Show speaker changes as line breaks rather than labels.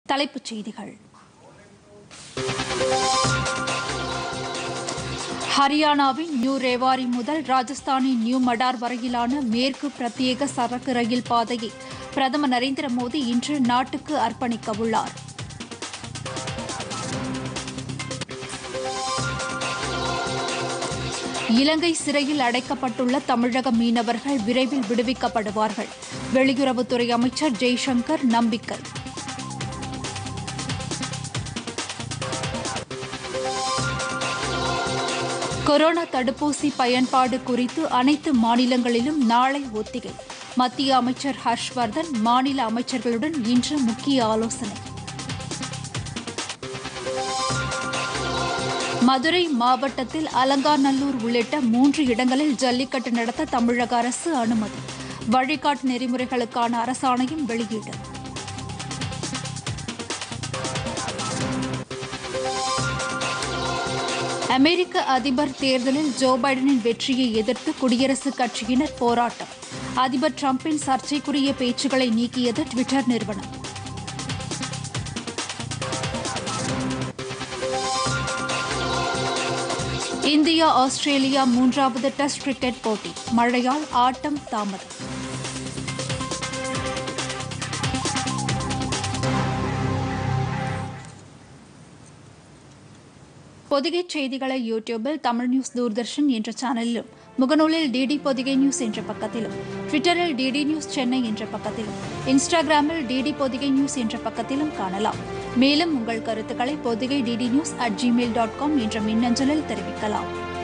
தலைப்புச் செய்திகள் ஹரியானாவின் நியூ ரேவாரி முதல் ராஜஸ்தானின் நியூ மடார் வரையிலான மேற்கு பிரத்யேக சரக்கு ரயில் பாதையை பிரதமர் நரேந்திர மோடி இன்று நாட்டுக்கு அர்ப்பணிக்க உள்ளார் இலங்கை சிறையில் அடைக்கப்பட்டுள்ள தமிழக மீனவர்கள் விரைவில் விடுவிக்கப்படுவார்கள் வெளியுறவுத்துறை அமைச்சர் ஜெய்சங்கர் நம்பிக்கை கொரோனா தடுப்பூசி பயன்பாடு குறித்து அனைத்து மாநிலங்களிலும் நாளை ஒத்திகை மத்திய அமைச்சர் ஹர்ஷ்வர்தன் மாநில அமைச்சர்களுடன் இன்று முக்கிய ஆலோசனை மதுரை மாவட்டத்தில் அலங்காநல்லூர் உள்ளிட்ட மூன்று இடங்களில் ஜல்லிக்கட்டு நடத்த தமிழக அரசு அனுமதி வழிகாட்டு நெறிமுறைகளுக்கான அரசாணையும் வெளியீடு அமெரிக்க அதிபர் தேர்தலில் ஜோ பைடனின் வெற்றியை எதிர்த்து குடியரசுக் கட்சியினர் போராட்டம் அதிபர் டிரம்பின் சர்ச்சைக்குரிய பேச்சுக்களை நீக்கியது ட்விட்டர் நிறுவனம் இந்தியா ஆஸ்திரேலியா மூன்றாவது டெஸ்ட் கிரிக்கெட் போட்டி மழையால் ஆட்டம் தாமதம் பொதிகை செய்திகளை யூடியூபில் தமிழ் நியூஸ் தூர்தர்ஷன் என்ற சேனலிலும் முகநூலில் டிடி பொதிகை நியூஸ் என்ற பக்கத்திலும் ட்விட்டரில் டிடி நியூஸ் சென்னை என்ற பக்கத்திலும் இன்ஸ்டாகிராமில் டிடி பொதிகை நியூஸ் என்ற பக்கத்திலும் காணலாம் மேலும் உங்கள் கருத்துக்களை Podhigai DD news at gmail dot com என்ற மின்னஞ்சலில் தெரிவிக்கலாம்